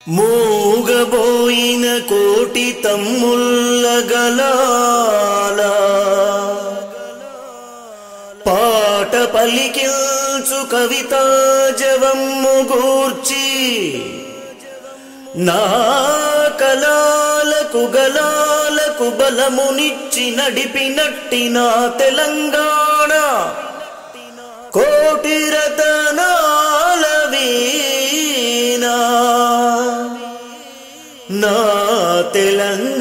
మూగబోయిన కోటి తమ్ముల్లగలాల పాట పలికిల్చు కవితా జవమ్ము గూర్చి నా కలాలకు గలాలకు బలమునిచ్చి నడిపినట్టి నా తెలంగాణ కోటి రతనాల వీణా నా తెలంగాణ